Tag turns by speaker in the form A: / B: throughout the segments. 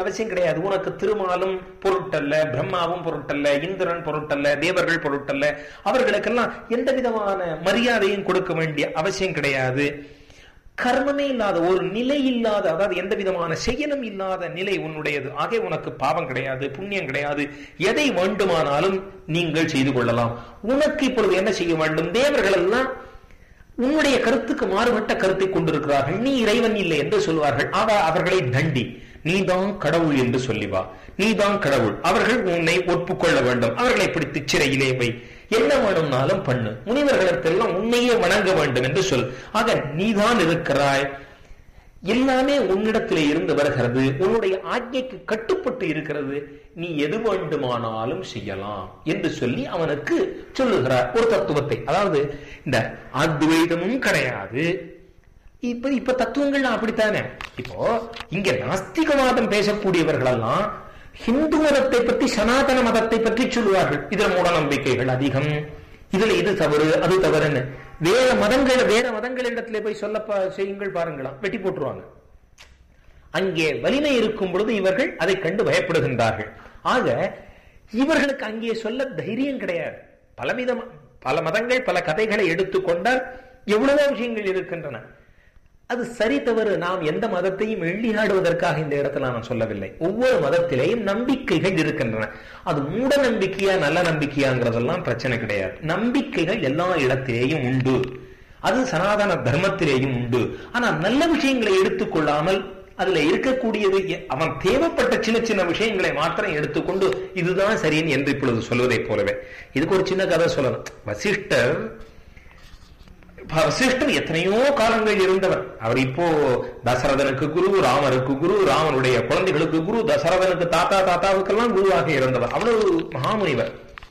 A: அவசியம் கிடையாது உனக்கு திருமாலும் பொருட்டல்ல பிரம்மாவும் பொருட்டல்ல இந்திரன் பொருட்டல்ல தேவர்கள் பொருட்டல்ல அவர்களுக்கெல்லாம் எந்த விதமான மரியாதையும் கொடுக்க வேண்டிய அவசியம் கிடையாது கர்மமே இல்லாத ஒரு நிலை இல்லாத அதாவது எந்த விதமான செயலும் இல்லாத நிலை உன்னுடையது ஆகவே உனக்கு பாவம் கிடையாது புண்ணியம் கிடையாது எதை வேண்டுமானாலும் நீங்கள் செய்து கொள்ளலாம் உனக்கு இப்பொழுது என்ன செய்ய வேண்டும் தேவர்கள் எல்லாம் உன்னுடைய கருத்துக்கு மாறுபட்ட கருத்தை கொண்டிருக்கிறார்கள் நீ இறைவன் இல்லை என்று சொல்வார்கள் ஆக அவர்களை தண்டி நீதான் கடவுள் என்று சொல்லி வா நீதான் கடவுள் அவர்கள் உன்னை ஒப்புக்கொள்ள வேண்டும் அவர்களை பிடித்து சிறையிலே வை என்ன வேணும்னாலும் பண்ணு முனிவர்களிடத்தெல்லாம் உன்னையே வணங்க வேண்டும் என்று சொல் ஆக நீதான் இருக்கிறாய் எல்லாமே உன்னிடத்திலே இருந்து வருகிறது உன்னுடைய ஆజ్ఞைக்கு கட்டுப்பட்டு இருக்கிறது நீ எது வேண்டுமானாலும் செய்யலாம் என்று சொல்லி அவனுக்கு சொல்லுகிறார் ஒரு தத்துவத்தை அதாவது இந்த அத்வைதமும் கிடையாது இப்ப இப்ப தத்துவங்கள்லாம் அப்படித்தானே இப்போ இங்க நாஸ்திகவாதம் பேசக்கூடியவர்கள் எல்லாம் ஹிந்து மதத்தை பற்றி சனாதன மதத்தை பற்றி சொல்லுவார்கள் இதுல மூட நம்பிக்கைகள் அதிகம் இதுல இது தவறு அது தவறுன்னு வேற மதங்கள் வேற மதங்களிடத்திலே போய் சொல்ல பா- செய்யுங்கள் பாருங்களாம் வெட்டி போட்டுருவாங்க அங்கே வலிமை இருக்கும் பொழுது இவர்கள் அதை கண்டு பயப்படுகின்றார்கள் ஆக இவர்களுக்கு அங்கே சொல்ல தைரியம் கிடையாது பலவித பல மதங்கள் பல கதைகளை எடுத்துக்கொண்டால் எவ்வளவோ விஷயங்கள் இருக்கின்றன அது சரி தவறு நாம் எந்த மதத்தையும் எள்ளியாடுவதற்காக இந்த இடத்துல நான் சொல்லவில்லை ஒவ்வொரு மதத்திலேயும் நம்பிக்கைகள் இருக்கின்றன அது மூட நம்பிக்கையா நல்ல நம்பிக்கையாங்கிறதெல்லாம் பிரச்சனை கிடையாது நம்பிக்கைகள் எல்லா இடத்திலேயும் உண்டு அது சனாதன தர்மத்திலேயும் உண்டு ஆனா நல்ல விஷயங்களை எடுத்துக்கொள்ளாமல் அதுல இருக்கக்கூடியது எ- அவன் தேவைப்பட்ட சின்ன சின்ன விஷயங்களை மாத்திரம் எடுத்துக்கொண்டு இதுதான் சரின்னு என்று இப்பொழுது சொல்வதைப் போலவே இதுக்கு ஒரு சின்ன கதை சொல்லணும் வசிஷ்டர் வசிஷ்டர் எத்தனையோ காலங்கள் இருந்தவர் அவர் இப்போ தசரதனுக்கு குரு ராமருக்கு குரு ராமனுடைய குழந்தைகளுக்கு குரு தசரதனுக்கு தாத்தா தாத்தாவுக்கெல்லாம் குருவாக இருந்தவர் அவ்வளவு மகாமுனிவர்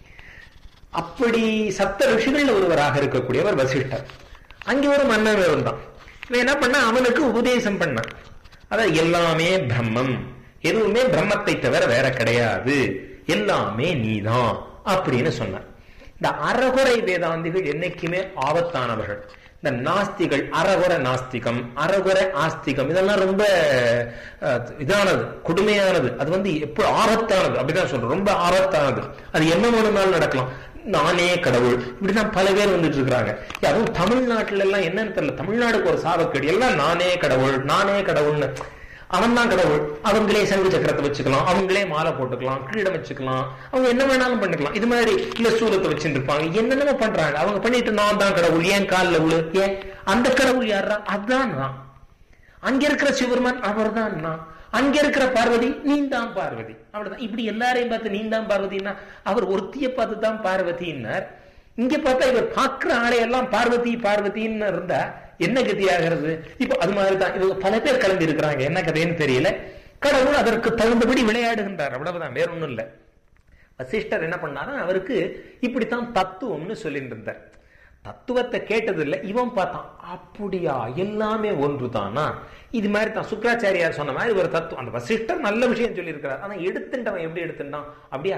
A: அப்படி சப்த ரிஷிகள் ஒருவராக இருக்கக்கூடியவர் வசிஷ்டர் அங்கே ஒரு மன்னன் இருந்தான் இவன் என்ன பண்ண அவனுக்கு உபதேசம் பண்ணான் அதாவது எல்லாமே பிரம்மம் எதுவுமே பிரம்மத்தை தவிர வேற கிடையாது எல்லாமே நீதான் அப்படின்னு சொன்னார் இந்த அறகுறை வேதாந்திகள் என்னைக்குமே ஆபத்தானவர்கள் இந்த நாஸ்திகள் அறகுறை நாஸ்திகம் அறகுறை ஆஸ்திகம் இதெல்லாம் ரொம்ப அஹ், இதானது கொடுமையானது அது வந்து எப்போ ஆபத்தானது அப்படிதான் சொல்றோம் ரொம்ப ஆபத்தானது அது என்ன வேணும்னாலும் நடக்கலாம் நானே கடவுள் இப்படிதான் பல பேர் வந்துட்டு இருக்கிறாங்க அதுவும் தமிழ்நாட்டுல எல்லாம் என்னன்னு தெரியல தமிழ்நாடுக்கு ஒரு சாபக்கேடு எல்லாம் நானே கடவுள் நானே கடவுள்னு அவன் தான் கடவுள் அவங்களே சங்கு சக்கரத்தை வச்சுக்கலாம் அவங்களே மாலை போட்டுக்கலாம் கிரீடம் வச்சுக்கலாம் அவங்க என்ன வேணாலும் பண்ணிக்கலாம் இது மாதிரி இல்ல சூலத்தை வச்சுட்டு இருப்பாங்க என்னென்னமோ பண்றாங்க அவங்க பண்ணிட்டு நான் தான் கடவுள் ஏன் காலில் விழு ஏன் அந்த கடவுள் யாரா அதான் நான் அங்க இருக்கிற சிவருமான் அவர்தான் நான் அங்க இருக்கிற பார்வதி நீ தான் பார்வதி அவ்வளவுதான் இப்படி எல்லாரையும் பார்த்து நீ தான் பார்வதினா அவர் ஒருத்திய பார்த்து தான் பார்வதின்னார் இங்க பார்த்தா இவர் பார்க்கிற ஆளையெல்லாம் பார்வதி பார்வதின்னு இருந்தா என்ன கதியாகிறது இப்போ அது மாதிரி தான் இவங்க பல பேர் கிளம்பி இருக்கிறாங்க என்ன கதைன்னு தெரியல கடவுள் அதற்கு தகுந்தபடி விளையாடுகின்றார் அவ்வளவுதான் வேற ஒண்ணும் இல்லை வசிஷ்டர் என்ன பண்ணாரா அவருக்கு இப்படித்தான் தத்துவம்னு சொல்லிட்டு இருந்தார் தத்துவத்தை கேட்டதில்லை இவன் பார்த்தான் அப்படியா எல்லாமே ஒன்றுதானா இது மாதிரி தான் சுக்கராச்சாரியார் சொன்ன மாதிரி ஒரு தத்துவம் அந்த வசிஷ்டர் நல்ல விஷயம் சொல்லியிருக்கிறார் ஆனா எடுத்துட்டவன் எப்படி எடுத்துட்டான் அப்படியா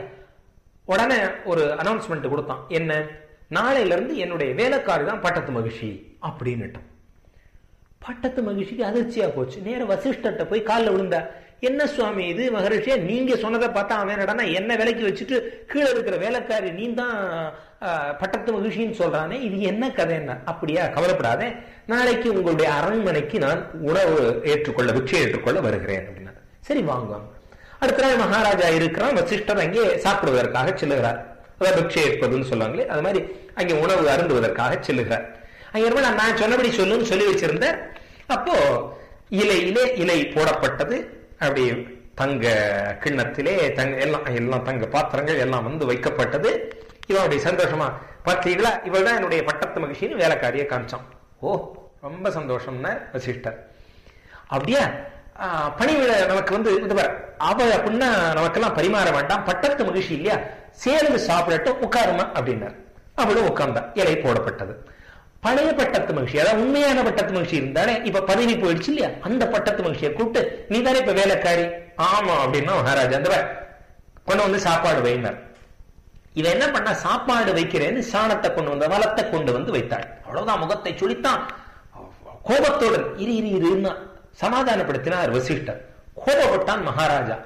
A: உடனே ஒரு அனௌன்ஸ்மெண்ட் கொடுத்தான் என்ன நாளையில இருந்து என்னுடைய வேலைக்காரி தான் பட்டத்து மகிழ்ச்சி அப்படின்னுட்டான் பட்டத்து மகிழ்ச்சிக்கு அதிர்ச்சியா போச்சு நேர வசிஷ்டர்கிட்ட போய் காலில் விழுந்தா என்ன சுவாமி இது மகரிஷியா நீங்க சொன்னதை பார்த்தா அவன் என்னடான்னா என்ன விலைக்கு வச்சுட்டு கீழே இருக்கிற வேலைக்காரி நீ தான் பட்டத்து மகிழ்ச்சின்னு சொல்றானே இது என்ன கதை என்ன அப்படியா கவலைப்படாதே நாளைக்கு உங்களுடைய அரண்மனைக்கு நான் உணவு ஏற்றுக்கொள்ள பிக்ஷை ஏற்றுக்கொள்ள வருகிறேன் அப்படின்னா சரி வாங்க அடுத்த நாள் மகாராஜா இருக்கிறான் வசிஷ்டர் அங்கே சாப்பிடுவதற்காக செல்லுகிறார் அதாவது பிக்ஷை ஏற்பதுன்னு சொல்லுவாங்களே அது மாதிரி அங்கே உணவு அருந்துவதற்காக செல்லுகிறார் அங்க இருப்ப நான் நான் சொன்னபடி சொல்லுன்னு சொல்லி வச்சிருந்தேன் அப்போ இலையிலே இலை போடப்பட்டது அப்படி தங்க கிண்ணத்திலே தங்க எல்லாம் எல்லாம் தங்க பாத்திரங்கள் எல்லாம் வந்து வைக்கப்பட்டது இவன் அப்படி சந்தோஷமா பார்த்தீங்களா இவள் தான் என்னுடைய பட்டத்து மகிழ்ச்சின்னு வேலைக்காரியை காமிச்சான் ஓ ரொம்ப சந்தோஷம்னா வசிஷ்டர் அப்படியா ஆஹ், பணிவிட நமக்கு வந்து இது பாரு, அவ அப்படின்னா நமக்கெல்லாம் பரிமாற வேண்டாம் பட்டத்து மகிழ்ச்சி இல்லையா சேர்ந்து சாப்பிடட்டும் உட்காருமா அப்படின்னார் அவளும் உட்கார்ந்தா இலை போடப்பட்டது பழைய பட்டத்து மகிழ்ச்சி அதாவது உண்மையான பட்டத்து மகிழ்ச்சி இருந்தாலே இப்ப பதவி போயிடுச்சு இல்லையா அந்த பட்டத்து மகிழ்ச்சியை கூப்பிட்டு நீ தானே இப்ப வேலைக்காரி ஆமா அப்படின்னா மகாராஜா அந்த பாரு, கொண்டு வந்து சாப்பாடு வைனார் இவன் என்ன பண்ணா சாப்பாடு வைக்கிறேன்னு சாணத்தை கொண்டு வந்த வளத்தை கொண்டு வந்து வைத்தாள் அவ்வளவுதான் முகத்தை சுழித்தான் கோபத்தோடு இரு இரு இருன்னா சமாதானப்படுத்தினார் வசிஷ்டர் கோபப்பட்டான் மகாராஜா